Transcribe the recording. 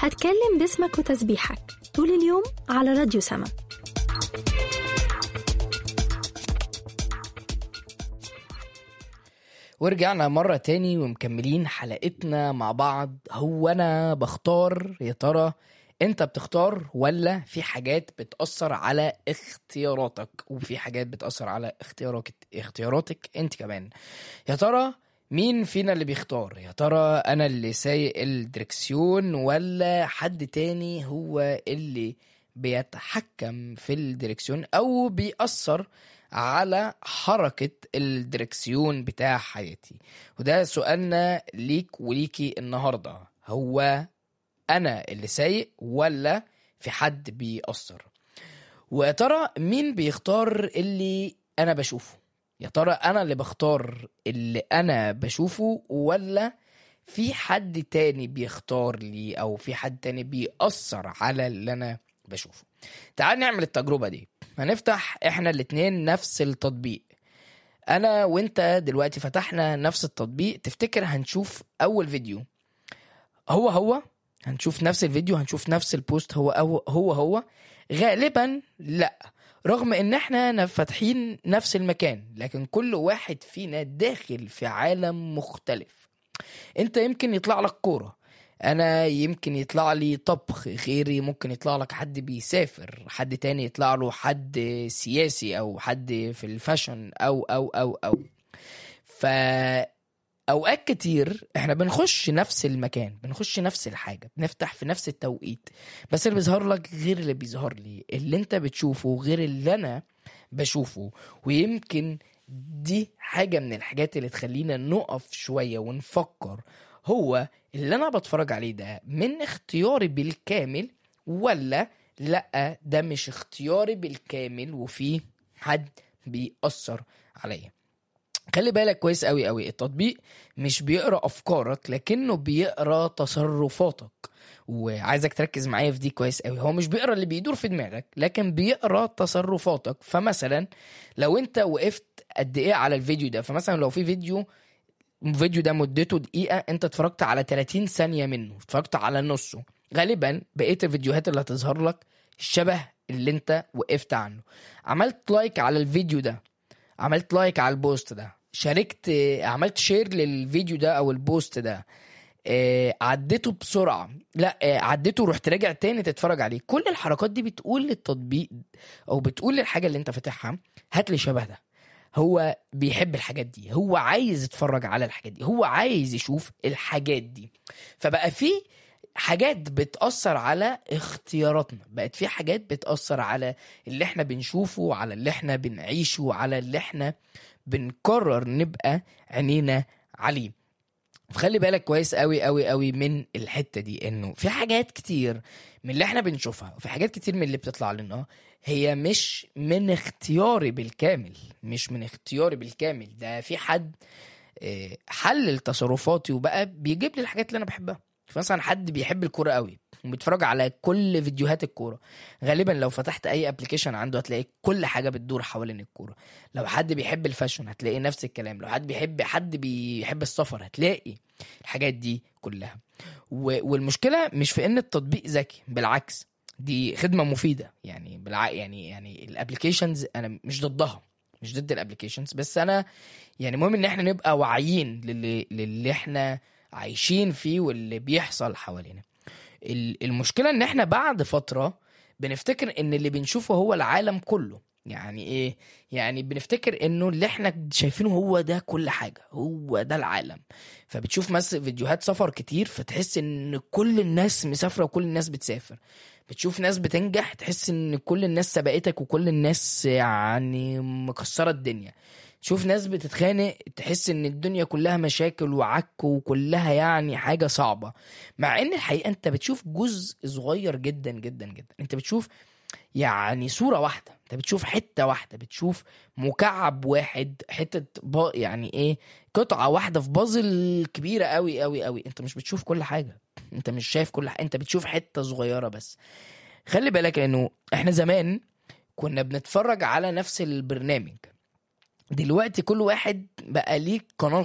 هتكلم باسمك وتسبيحك طول اليوم على راديو سما ورجعنا مرة تاني ومكملين حلقتنا مع بعض هو أنا بختار يا ترى أنت بتختار ولا في حاجات بتأثر على اختياراتك وفي حاجات بتأثر على اختياراتك اختياراتك أنت كمان يا ترى مين فينا اللي بيختار يا ترى أنا اللي سايق الدركسيون ولا حد تاني هو اللي بيتحكم في الدركسيون أو بيأثر على حركة الدركسيون بتاع حياتي وده سؤالنا ليك وليكي النهاردة هو أنا اللي سايق ولا في حد بيأثر ويا ترى مين بيختار اللي أنا بشوفه يا ترى أنا اللي بختار اللي أنا بشوفه ولا في حد تاني بيختار لي أو في حد تاني بيأثر على اللي أنا بشوفه تعال نعمل التجربة دي هنفتح احنا الاتنين نفس التطبيق انا وانت دلوقتي فتحنا نفس التطبيق تفتكر هنشوف اول فيديو هو هو هنشوف نفس الفيديو هنشوف نفس البوست هو هو هو, هو. غالبا لا رغم ان احنا فاتحين نفس المكان لكن كل واحد فينا داخل في عالم مختلف انت يمكن يطلع لك كوره انا يمكن يطلع لي طبخ غيري ممكن يطلع لك حد بيسافر حد تاني يطلع له حد سياسي او حد في الفاشن او او او او ف اوقات كتير احنا بنخش نفس المكان بنخش نفس الحاجه بنفتح في نفس التوقيت بس اللي بيظهر لك غير اللي بيظهر لي اللي انت بتشوفه غير اللي انا بشوفه ويمكن دي حاجه من الحاجات اللي تخلينا نقف شويه ونفكر هو اللي انا بتفرج عليه ده من اختياري بالكامل ولا لا ده مش اختياري بالكامل وفي حد بيأثر عليا خلي بالك كويس قوي قوي التطبيق مش بيقرا افكارك لكنه بيقرا تصرفاتك وعايزك تركز معايا في دي كويس قوي هو مش بيقرا اللي بيدور في دماغك لكن بيقرا تصرفاتك فمثلا لو انت وقفت قد ايه على الفيديو ده فمثلا لو في فيديو الفيديو ده مدته دقيقة انت اتفرجت على 30 ثانية منه اتفرجت على نصه غالبا بقية الفيديوهات اللي هتظهر لك شبه اللي انت وقفت عنه عملت لايك على الفيديو ده عملت لايك على البوست ده شاركت عملت شير للفيديو ده او البوست ده آه، عديته بسرعة لا آه، عديته ورحت راجع تاني تتفرج عليه كل الحركات دي بتقول للتطبيق او بتقول للحاجة اللي انت فاتحها هات لي شبه ده هو بيحب الحاجات دي هو عايز يتفرج على الحاجات دي هو عايز يشوف الحاجات دي فبقى في حاجات بتأثر على اختياراتنا بقت في حاجات بتأثر على اللي احنا بنشوفه على اللي احنا بنعيشه على اللي احنا بنقرر نبقى عينينا عليه فخلي بالك كويس قوي قوي قوي من الحته دي انه في حاجات كتير من اللي احنا بنشوفها وفي حاجات كتير من اللي بتطلع لنا هي مش من اختياري بالكامل مش من اختياري بالكامل ده في حد آه، حلل تصرفاتي وبقى بيجيب لي الحاجات اللي انا بحبها مثلا حد بيحب الكوره قوي وبيتفرج على كل فيديوهات الكوره غالبا لو فتحت اي ابلكيشن عنده هتلاقي كل حاجه بتدور حوالين الكوره لو حد بيحب الفاشن هتلاقي نفس الكلام لو حد بيحب حد بيحب السفر هتلاقي الحاجات دي كلها و- والمشكله مش في ان التطبيق ذكي بالعكس دي خدمه مفيده يعني بالع... يعني يعني الابلكيشنز انا مش ضدها مش ضد الابلكيشنز بس انا يعني مهم ان احنا نبقى واعيين للي, للي احنا عايشين فيه واللي بيحصل حوالينا ال- المشكله ان احنا بعد فتره بنفتكر ان اللي بنشوفه هو العالم كله يعني ايه يعني بنفتكر انه اللي احنا شايفينه هو ده كل حاجه هو ده العالم فبتشوف مثلا فيديوهات سفر كتير فتحس ان كل الناس مسافره وكل الناس بتسافر بتشوف ناس بتنجح تحس ان كل الناس سبقتك وكل الناس يعني مكسره الدنيا تشوف ناس بتتخانق تحس ان الدنيا كلها مشاكل وعك وكلها يعني حاجه صعبه مع ان الحقيقه انت بتشوف جزء صغير جدا جدا جدا انت بتشوف يعني صورة واحدة انت بتشوف حتة واحدة بتشوف مكعب واحد حتة با يعني ايه قطعة واحدة في بازل كبيرة قوي قوي قوي انت مش بتشوف كل حاجة انت مش شايف كل حاجة انت بتشوف حتة صغيرة بس خلي بالك انه احنا زمان كنا بنتفرج على نفس البرنامج دلوقتي كل واحد بقى ليه قناة